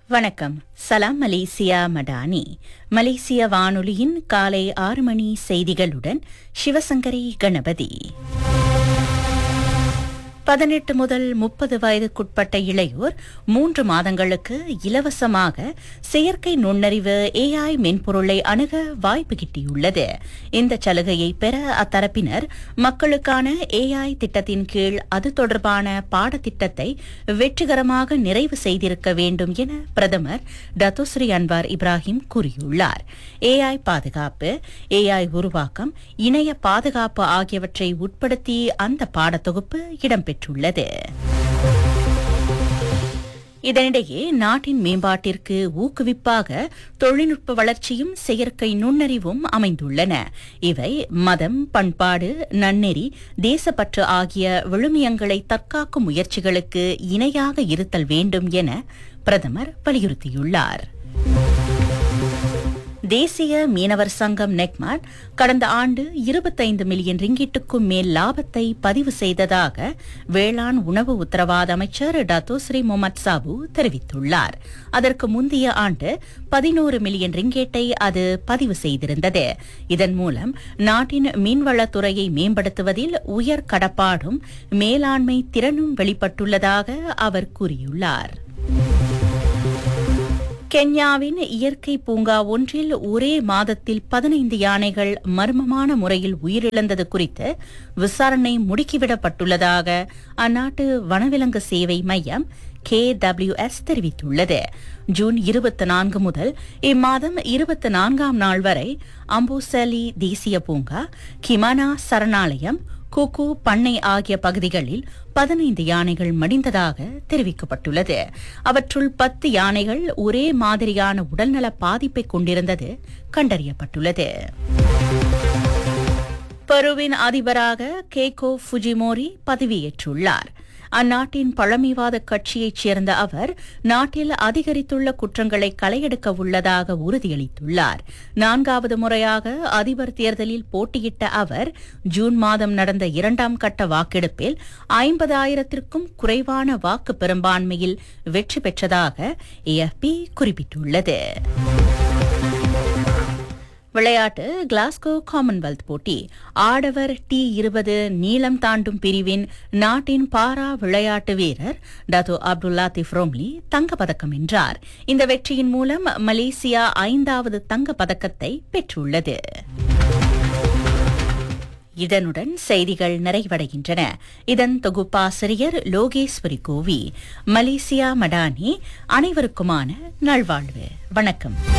வணக்கம் சலாம் மலேசியா மடானி மலேசிய வானொலியின் காலை ஆறு மணி செய்திகளுடன் சிவசங்கரி கணபதி பதினெட்டு முதல் முப்பது வயதுக்குட்பட்ட இளையோர் மூன்று மாதங்களுக்கு இலவசமாக செயற்கை நுண்ணறிவு ஏஐ மென்பொருளை அணுக வாய்ப்பு கிட்டியுள்ளது இந்த சலுகையை பெற அத்தரப்பினர் மக்களுக்கான ஏஐ திட்டத்தின் கீழ் அது தொடர்பான பாடத்திட்டத்தை வெற்றிகரமாக நிறைவு செய்திருக்க வேண்டும் என பிரதமர் டத்தோஸ்ரீ அன்வார் இப்ராஹிம் கூறியுள்ளார் ஏஐ பாதுகாப்பு ஏஐ உருவாக்கம் இணைய பாதுகாப்பு ஆகியவற்றை உட்படுத்தி அந்த பாடத்தொகுப்பு இடம்பெற்றுள்ளது இதனிடையே நாட்டின் மேம்பாட்டிற்கு ஊக்குவிப்பாக தொழில்நுட்ப வளர்ச்சியும் செயற்கை நுண்ணறிவும் அமைந்துள்ளன இவை மதம் பண்பாடு நன்னெறி தேசப்பற்று ஆகிய விழுமியங்களை தற்காக்கும் முயற்சிகளுக்கு இணையாக இருத்தல் வேண்டும் என பிரதமர் வலியுறுத்தியுள்ளார் தேசிய மீனவர் சங்கம் நெக்மாட் கடந்த ஆண்டு இருபத்தைந்து மில்லியன் ரிங்கிட்டுக்கும் மேல் லாபத்தை பதிவு செய்ததாக வேளாண் உணவு உத்தரவாத அமைச்சர் டத்தோஸ்ரீ முகமது சாபு தெரிவித்துள்ளார் அதற்கு முந்தைய ஆண்டு பதினோரு மில்லியன் ரிங்கேட்டை அது பதிவு செய்திருந்தது இதன் மூலம் நாட்டின் மீன்வளத்துறையை மேம்படுத்துவதில் உயர் கடப்பாடும் மேலாண்மை திறனும் வெளிப்பட்டுள்ளதாக அவர் கூறியுள்ளார் கென்யாவின் இயற்கை பூங்கா ஒன்றில் ஒரே மாதத்தில் பதினைந்து யானைகள் மர்மமான முறையில் உயிரிழந்தது குறித்து விசாரணை முடுக்கிவிடப்பட்டுள்ளதாக அந்நாட்டு வனவிலங்கு சேவை மையம் கேடபிள்யூஎஸ் தெரிவித்துள்ளது ஜூன் இருபத்தி நான்கு முதல் இம்மாதம் இருபத்தி நான்காம் நாள் வரை அம்போசலி தேசிய பூங்கா கிமானா சரணாலயம் குக்கு பண்ணை ஆகிய பகுதிகளில் பதினைந்து யானைகள் மடிந்ததாக தெரிவிக்கப்பட்டுள்ளது அவற்றுள் பத்து யானைகள் ஒரே மாதிரியான உடல்நல பாதிப்பை கொண்டிருந்தது கண்டறியப்பட்டுள்ளது பெருவின் அதிபராக கேகோ ஃபுஜிமோரி பதவியேற்றுள்ளார் அந்நாட்டின் பழமைவாத கட்சியைச் சேர்ந்த அவர் நாட்டில் அதிகரித்துள்ள குற்றங்களை களையெடுக்க உள்ளதாக உறுதியளித்துள்ளார் நான்காவது முறையாக அதிபர் தேர்தலில் போட்டியிட்ட அவர் ஜூன் மாதம் நடந்த இரண்டாம் கட்ட வாக்கெடுப்பில் ஐம்பதாயிரத்திற்கும் குறைவான வாக்கு பெரும்பான்மையில் வெற்றி பெற்றதாக ஏஎஃப்பி குறிப்பிட்டுள்ளது விளையாட்டு கிளாஸ்கோ காமன்வெல்த் போட்டி ஆடவர் டி இருபது நீளம் தாண்டும் பிரிவின் நாட்டின் பாரா விளையாட்டு வீரர் டதோ அப்துல்லா திஃப்ரோம்லி தங்கப்பதக்கம் வென்றார் இந்த வெற்றியின் மூலம் மலேசியா ஐந்தாவது தங்கப் பதக்கத்தை பெற்றுள்ளது இதனுடன் செய்திகள் நிறைவடைகின்றன இதன் தொகுப்பாசிரியர் லோகேஸ்வரி கோவி மலேசியா மடானி அனைவருக்குமான நல்வாழ்வு வணக்கம்